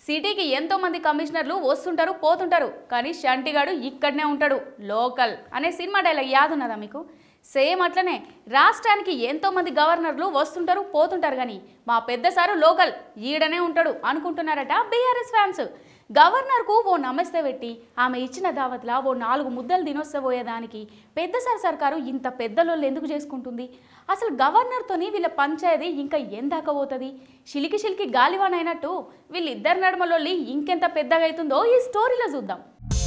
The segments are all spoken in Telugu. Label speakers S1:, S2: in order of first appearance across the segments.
S1: సిటీకి ఎంతో మంది కమిషనర్లు వస్తుంటారు పోతుంటారు కానీ షంటిగాడు ఇక్కడనే ఉంటాడు లోకల్ అనే సినిమా డైలాగ్ యాదున్నదా మీకు సేమ్ అట్లనే రాష్ట్రానికి ఎంతో మంది గవర్నర్లు వస్తుంటారు పోతుంటారు కానీ మా పెద్ద సారు లోకల్ ఈడనే ఉంటాడు అనుకుంటున్నారట బీఆర్ఎస్ ఫ్యాన్స్ గవర్నర్కు ఓ నమస్తే పెట్టి ఆమె ఇచ్చిన దావత్లా ఓ నాలుగు ముద్దలు తినొస్తబోయేదానికి పెద్ద సార్ సర్కారు ఇంత పెద్దలోళ్ళు ఎందుకు చేసుకుంటుంది అసలు గవర్నర్తోని వీళ్ళ పంచాయతీ ఇంకా ఎందాక పోతుంది చిలికి చిలికి గాలివానైనట్టు వీళ్ళిద్దరి నడుమలొల్లి ఇంకెంత పెద్దగా అవుతుందో ఈ స్టోరీలో చూద్దాం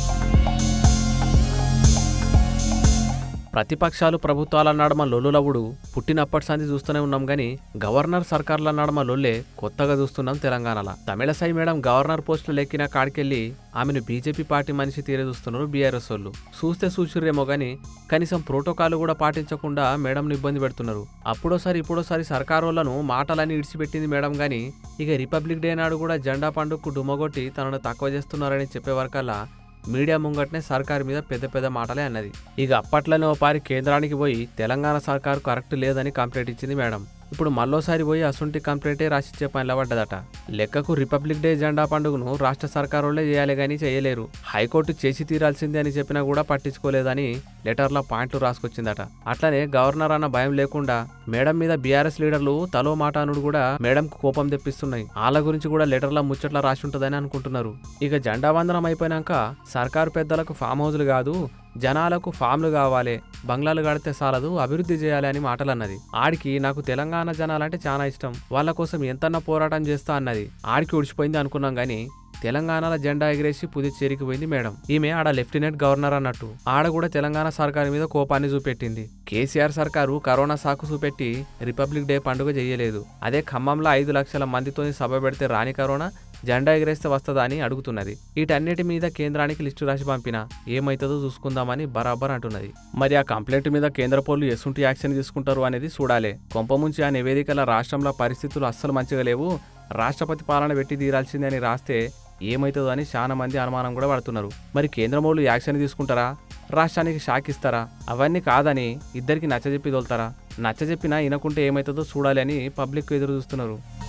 S2: ప్రతిపక్షాలు ప్రభుత్వాల నడమ లొల్లులవుడు పుట్టినప్పటి సంది చూస్తూనే ఉన్నాం గాని గవర్నర్ సర్కార్ల నడమ లొల్లే కొత్తగా చూస్తున్నాం తెలంగాణలో తమిళసై మేడం గవర్నర్ పోస్టులు ఎక్కిన కాడికెళ్ళి ఆమెను బీజేపీ పార్టీ మనిషి తీరే చూస్తున్నారు బీఆర్ఎస్ వాళ్ళు చూస్తే చూసిర్రేమో గాని కనీసం ప్రోటోకాల్ కూడా పాటించకుండా మేడంను ఇబ్బంది పెడుతున్నారు అప్పుడోసారి ఇప్పుడోసారి సర్కారోళ్లను మాటలని ఇడిచిపెట్టింది మేడం గాని ఇక రిపబ్లిక్ డే నాడు కూడా జెండా పండుగకు డుమ్మగొట్టి తనను తక్కువ చేస్తున్నారని చెప్పే వరకల్లా మీడియా ముంగట్నే సర్కారు మీద పెద్ద పెద్ద మాటలే అన్నది ఇక అప్పట్లోనే ఓ పారి కేంద్రానికి పోయి తెలంగాణ సర్కారు కరెక్ట్ లేదని కంప్లైంట్ ఇచ్చింది మేడం ఇప్పుడు మళ్ళోసారి పోయి అసుంటి కంప్లైంటే రాసిచ్చే పనిలో పడ్డదట లెక్కకు రిపబ్లిక్ డే జెండా పండుగను రాష్ట్ర సర్కారులే చేయాలి కానీ చేయలేరు హైకోర్టు చేసి తీరాల్సిందే అని చెప్పినా కూడా పట్టించుకోలేదని లెటర్లో పాయింట్లు రాసుకొచ్చిందట అట్లనే గవర్నర్ అన్న భయం లేకుండా మేడం మీద బీఆర్ఎస్ లీడర్లు తలో మాట అనుడు కూడా మేడంకు కోపం తెప్పిస్తున్నాయి వాళ్ళ గురించి కూడా లెటర్లో ముచ్చట్లా రాసి ఉంటుందని అనుకుంటున్నారు ఇక జెండా వందనం అయిపోయినాక సర్కారు పెద్దలకు ఫామ్ హౌస్లు కాదు జనాలకు ఫామ్లు కావాలి బంగ్లాలు కడితే సాలదు అభివృద్ధి చేయాలి అని మాటలు అన్నది ఆడికి నాకు తెలంగాణ జనాలంటే చాలా ఇష్టం వాళ్ళ కోసం ఎంతన్నా పోరాటం చేస్తా అన్నది ఆడికి ఉడిచిపోయింది అనుకున్నాం గానీ తెలంగాణలో జెండా ఎగిరేసి పుదుచ్చేరికి పోయింది మేడం ఈమె ఆడ లెఫ్టినెంట్ గవర్నర్ అన్నట్టు ఆడ కూడా తెలంగాణ సర్కారు మీద కోపాన్ని చూపెట్టింది కేసీఆర్ సర్కారు కరోనా సాకు చూపెట్టి రిపబ్లిక్ డే పండుగ చేయలేదు అదే ఖమ్మంలో ఐదు లక్షల మందితోని సభ పెడితే రాని కరోనా జెండా ఎగిరేస్తే వస్తుందా అని అడుగుతున్నది వీటన్నిటి మీద కేంద్రానికి లిస్టు రాసి పంపిన ఏమైతుందో చూసుకుందామని బరాబర్ అంటున్నది మరి ఆ కంప్లైంట్ మీద కేంద్ర పోలు ఎసుంటి యాక్షన్ తీసుకుంటారు అనేది చూడాలి కొంపముంచి ఆ నివేదికల రాష్ట్రంలో పరిస్థితులు అస్సలు మంచిగా లేవు రాష్ట్రపతి పాలన పెట్టి తీరాల్సిందే అని రాస్తే ఏమవుతుందో అని చాలా మంది అనుమానం కూడా పడుతున్నారు మరి కేంద్రమోళ్ళు యాక్షన్ తీసుకుంటారా రాష్ట్రానికి షాక్ ఇస్తారా అవన్నీ కాదని ఇద్దరికి నచ్చజెప్పి తోలుతారా నచ్చజెప్పినా వినకుంటే ఏమవుతుందో చూడాలి అని పబ్లిక్ ఎదురు చూస్తున్నారు